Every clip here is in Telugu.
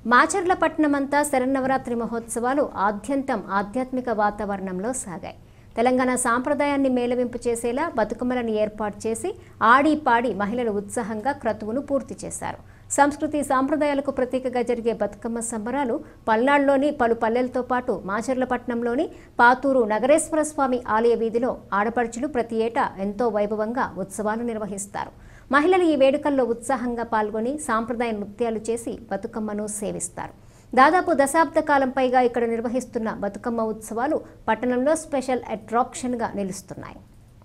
మాచర్లపట్నమంతా శరన్నవరాత్రి మహోత్సవాలు ఆద్యంతం ఆధ్యాత్మిక వాతావరణంలో సాగాయి తెలంగాణ సాంప్రదాయాన్ని మేళవింపు చేసేలా బతుకమ్మలను ఏర్పాటు చేసి ఆడి పాడి మహిళలు ఉత్సాహంగా క్రతువును పూర్తి చేశారు సంస్కృతి సాంప్రదాయాలకు ప్రతీకగా జరిగే బతుకమ్మ సంబరాలు పల్నాడులోని పలు పల్లెలతో పాటు మాచర్లపట్నంలోని పాతూరు నగరేశ్వర స్వామి ఆలయ వీధిలో ఆడపడుచులు ప్రతి ఏటా ఎంతో వైభవంగా ఉత్సవాలు నిర్వహిస్తారు మహిళలు ఈ వేడుకల్లో ఉత్సాహంగా పాల్గొని సాంప్రదాయ నృత్యాలు చేసి బతుకమ్మను సేవిస్తారు దాదాపు దశాబ్ద కాలం పైగా ఇక్కడ నిర్వహిస్తున్న బతుకమ్మ ఉత్సవాలు పట్టణంలో స్పెషల్ అట్రాక్షన్గా నిలుస్తున్నాయి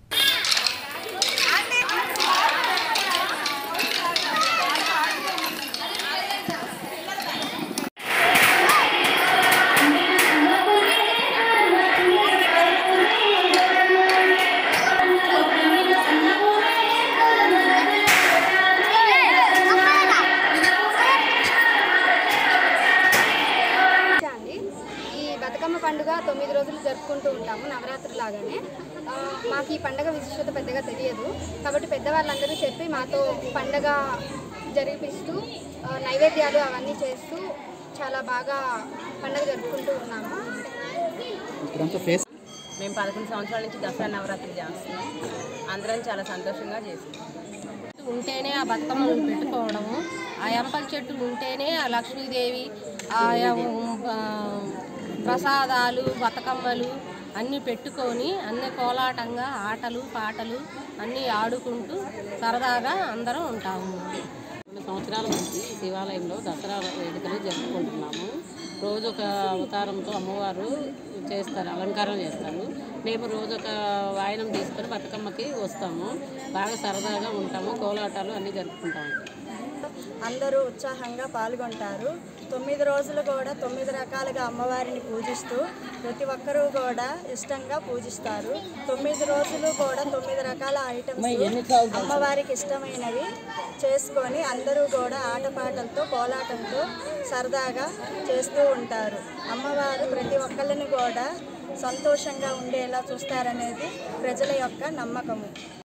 అండి ఈ బతుకమ్మ పండుగ తొమ్మిది రోజులు జరుపుకుంటూ ఉంటాము నవరాత్రి లాగానే ఆ, మాకు ఈ పండుగ విశిష్టత పెద్దగా తెలియదు కాబట్టి పెద్దవాళ్ళందరూ చెప్పి మాతో పండగ జరిపిస్తూ ఆ, నైవేద్యాలు అవన్నీ చేస్తూ చాలా బాగా పండుగ జరుపుకుంటూ ఉన్నాము మేము పదకొండు సంవత్సరాల నుంచి దసరా నవరాత్రి చేస్తున్నాం అందరం చాలా సంతోషంగా చేస్తున్నాం ఉంటేనే ఆ బతుకమ్మను పెట్టుకోవడము ఆ ఎంపల చెట్టు ఉంటేనే ఆ లక్ష్మీదేవి ఆ ఎం- ఆ, ప్రసాదాలు బతుకమ్మలు అన్నీ పెట్టుకొని అన్ని కోలాటంగా ఆటలు పాటలు అన్నీ ఆడుకుంటూ సరదాగా అందరం ఉంటాము రెండు సంవత్సరాల నుంచి శివాలయంలో దసరా వేడుకలు జరుపుకుంటున్నాము రోజు ఒక అవతారంతో అమ్మవారు చేస్తారు అలంకారం చేస్తారు మేము రోజు ఒక వాయనం తీసుకొని బతుకమ్మకి వస్తాము బాగా సరదాగా ఉంటాము కోలాటాలు అన్నీ జరుపుకుంటాము అందరూ ఉత్సాహంగా పాల్గొంటారు తొమ్మిది రోజులు కూడా తొమ్మిది రకాలుగా అమ్మవారిని పూజిస్తూ ప్రతి ఒక్కరూ కూడా ఇష్టంగా పూజిస్తారు తొమ్మిది రోజులు కూడా తొమ్మిది రకాల ఐటమ్స్ అమ్మవారికి ఇష్టమైనవి చేసుకొని అందరూ కూడా ఆటపాటలతో కోలాటంతో సరదాగా చేస్తూ ఉంటారు అమ్మవారు ప్రతి ఒక్కళ్ళని కూడా సంతోషంగా ఉండేలా చూస్తారనేది ప్రజల యొక్క నమ్మకము